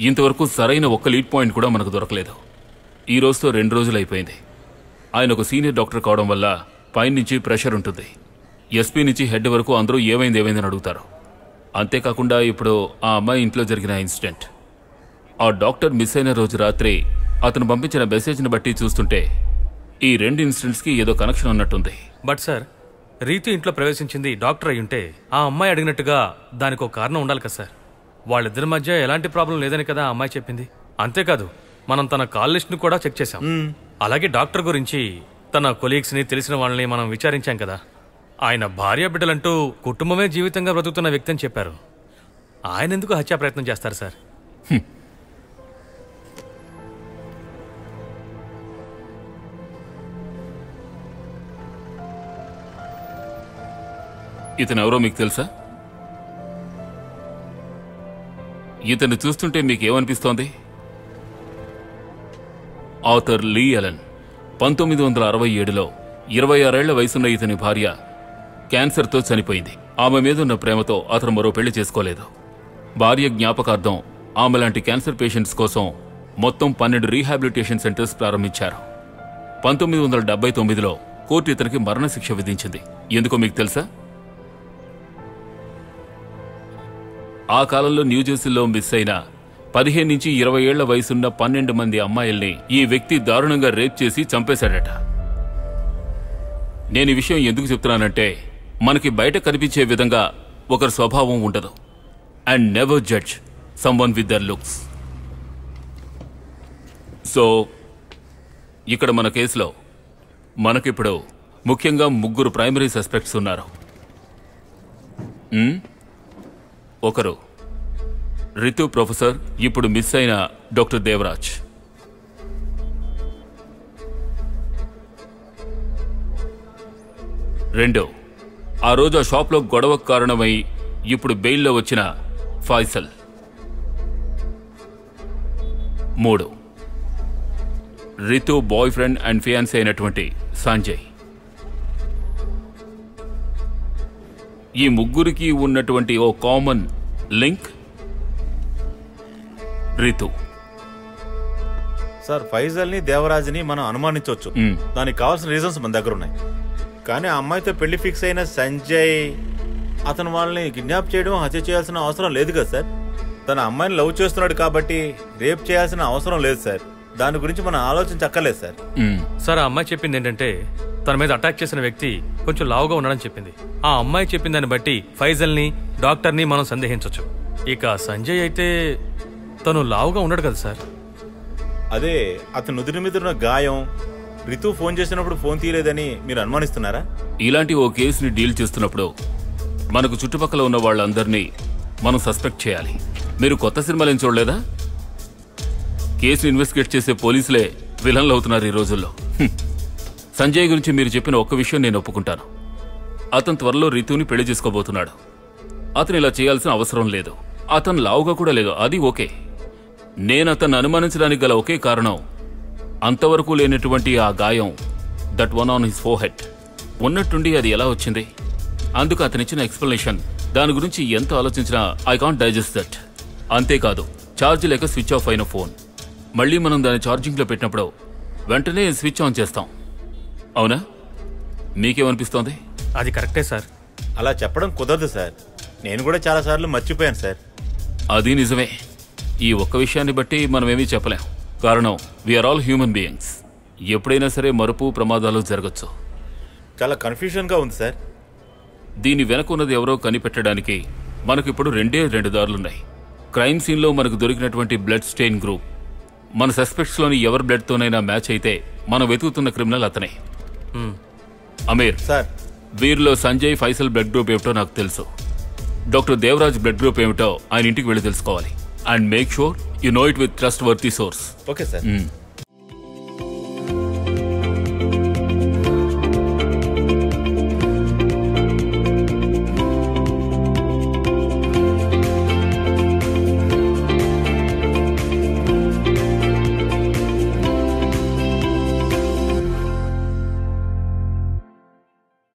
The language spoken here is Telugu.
ఇంతవరకు సరైన ఒక్క లీడ్ పాయింట్ కూడా మనకు దొరకలేదు ఈ రోజుతో రెండు రోజులు అయిపోయింది ఆయన ఒక సీనియర్ డాక్టర్ కావడం వల్ల పైనుంచి ప్రెషర్ ఉంటుంది ఎస్పీ నుంచి హెడ్ వరకు అందరూ ఏమైంది ఏమైందని అడుగుతారు అంతేకాకుండా ఇప్పుడు ఆ అమ్మాయి ఇంట్లో జరిగిన ఇన్సిడెంట్ ఆ డాక్టర్ మిస్ అయిన రోజు రాత్రి అతను పంపించిన మెసేజ్ని బట్టి చూస్తుంటే ఈ రెండు ఇన్సిడెంట్స్కి ఏదో కనెక్షన్ ఉన్నట్టుంది బట్ సార్ రీతు ఇంట్లో ప్రవేశించింది డాక్టర్ అయి ఉంటే ఆ అమ్మాయి అడిగినట్టుగా దానికి ఒక కారణం ఉండాలి కదా సార్ వాళ్ళిద్దరి మధ్య ఎలాంటి ప్రాబ్లం లేదని కదా ఆ అమ్మాయి చెప్పింది అంతేకాదు మనం తన కాల్ లిస్ట్ను కూడా చెక్ చేశాం అలాగే డాక్టర్ గురించి తన కొలీగ్స్ని తెలిసిన వాళ్ళని మనం విచారించాం కదా ఆయన భార్య బిడ్డలంటూ కుటుంబమే జీవితంగా బ్రతుకుతున్న వ్యక్తి అని చెప్పారు ఆయన ఎందుకు హత్యా ప్రయత్నం చేస్తారు సార్ ఇతను ఎవరో మీకు తెలుసా ఇతను చూస్తుంటే మీకేమనిపిస్తోంది ఆథర్ లీ ఎలన్ పంతొమ్మిది వందల అరవై ఏడులో ఇరవై ఆరేళ్ల వయసున్న ఇతని భార్య క్యాన్సర్తో చనిపోయింది ఆమె మీద ఉన్న ప్రేమతో అతను మరో పెళ్లి చేసుకోలేదు భార్య జ్ఞాపకార్థం ఆమె లాంటి క్యాన్సర్ పేషెంట్స్ కోసం మొత్తం పన్నెండు రీహాబిలిటేషన్ సెంటర్స్ ప్రారంభించారు పంతొమ్మిది వందల డెబ్బై తొమ్మిదిలో కోర్టు ఇతనికి మరణశిక్ష విధించింది ఎందుకో మీకు తెలుసా ఆ కాలంలో న్యూజెర్సీలో మిస్ అయిన పదిహేను నుంచి ఇరవై ఏళ్ల వయసున్న పన్నెండు మంది అమ్మాయిల్ని ఈ వ్యక్తి దారుణంగా రేప్ చేసి చంపేశాడట నేను ఈ విషయం ఎందుకు చెప్తున్నానంటే మనకి బయట కనిపించే విధంగా ఒకరి స్వభావం ఉండదు and never judge someone with their looks so ఇక్కడ మన కేసులో మనకిప్పుడు ముఖ్యంగా ముగ్గురు ప్రైమరీ సస్పెక్ట్స్ ఉన్నారు ఉమ్? ఒకరు రితు ప్రొఫెసర్ ఇప్పుడు మిస్ అయిన డాక్టర్ దేవరాజ్ రెండు ఆ రోజు ఆ షాప్లో గొడవకు కారణమై ఇప్పుడు బెయిల్లో వచ్చిన ఫాయిసల్ మూడు Ritu boy friend and fiance అయినటువంటి సంజయ్ ఈ ముగ్గురికి ఉన్నటువంటి ఓ common link Ritu sir Faisal ని దేవరాజ్ని మనం అనుమానించవచ్చు మ్మ్. దానికి కావాల్సిన రీజన్స్ మన దగ్గర ఉన్నాయి కానీ ఆ అమ్మాయితో పెళ్లి ఫిక్స్ అయిన సంజయ్ అతను వాళ్ళని కిడ్నాప్ చేయడం హత్య చేయాల్సిన అవసరం లేదు కదా సార్ తన అమ్మాయిని లవ్ చేస్తున్నాడు కాబట్టి రేప్ చేయాల్సిన అవసరం లేదు సార్ దాని గురించి మనం ఆలోచించక్కర్లేదు సార్ మ్, సార్ ఆ అమ్మాయి చెప్పింది ఏంటంటే తన మీద అటాక్ చేసిన వ్యక్తి కొంచెం లావుగా ఉన్నాడని చెప్పింది ఆ అమ్మాయి చెప్పిన దాన్ని బట్టి ఫైజల్ని డాక్టర్ని మనం సందేహించవచ్చు ఇక సంజయ్ అయితే తను లావుగా ఉన్నాడు కదా సార్ అదే అతను నుదుటి మీద ఉన్న గాయం రితు ఫోన్ చేసినప్పుడు ఫోన్ తీయలేదని మీరు అనుమానిస్తున్నారా ఇలాంటి ఓ కేసుని డీల్ చేస్తున్నప్పుడు మనకు చుట్టుపక్కల ఉన్న వాళ్ళందరినీ మనం సస్పెక్ట్ చేయాలి మీరు కొత్త సినిమాలేం చూడలేదా కేసుని ఇన్వెస్టిగేట్ చేసే పోలీసులే విలన్లు అవుతున్నారు ఈ రోజుల్లో హ్మ్. సంజయ్ గురించి మీరు చెప్పిన ఒక్క విషయం నేను ఒప్పుకుంటాను అతను త్వరలో రితుని పెళ్లి చేసుకోబోతున్నాడు అతను ఇలా చేయాల్సిన అవసరం లేదు అతను లావుగా కూడా లేదు అది ఓకే నేను అతన్ని అనుమానించడానికి గల ఒకే కారణం అంతవరకు లేనటువంటి ఆ గాయం that one on his forehead ఉన్నట్టుండి అది ఎలా వచ్చింది అందుకు అతనిచ్చిన ఎక్స్ప్లెనేషన్ దాని గురించి ఎంత ఆలోచించినా ఐ కాంట్ డైజెస్ట్ దట్ అంతేకాదు ఛార్జ్ లేక స్విచ్ ఆఫ్ అయిన ఫోన్ మళ్ళీ మనం దాన్ని ఛార్జింగ్లో పెట్టినప్పుడు వెంటనే స్విచ్ ఆన్ చేస్తాం అవునా మీకేమనిపిస్తోంది అది కరెక్టే సార్ అలా చెప్పడం కుదరదు సార్ నేను కూడా చాలాసార్లు మర్చిపోయాను సార్ అది నిజమే ఈ ఒక్క విషయాన్ని బట్టి మనమేమీ చెప్పలేం కారణం వీఆర్ ఆల్ హ్యూమన్ బీయింగ్స్ ఎప్పుడైనా సరే మరుపు ప్రమాదాలు జరగచ్చు చాలా కన్ఫ్యూషన్గా ఉంది సార్ దీని వెనక ఉన్నది ఎవరో కనిపెట్టడానికి మనకిప్పుడు రెండే రెండు దారులున్నాయి క్రైమ్ సీన్లో మనకు దొరికినటువంటి బ్లడ్ స్టెయిన్ గ్రూప్ మన సస్పెక్ట్స్లోని ఎవరి బ్లడ్తోనైనా మ్యాచ్ అయితే మనం వెతుకుతున్న క్రిమినల్ అతనే మ్మ్. అమీర్ సార్ వీరిలో సంజయ్ ఫైసల్ బ్లడ్ గ్రూప్ ఏమిటో నాకు తెలుసు డాక్టర్ దేవరాజ్ బ్లడ్ గ్రూప్ ఏమిటో ఆయన ఇంటికి వెళ్ళి తెలుసుకోవాలి and make sure you know it with trustworthy source okay sir hmm.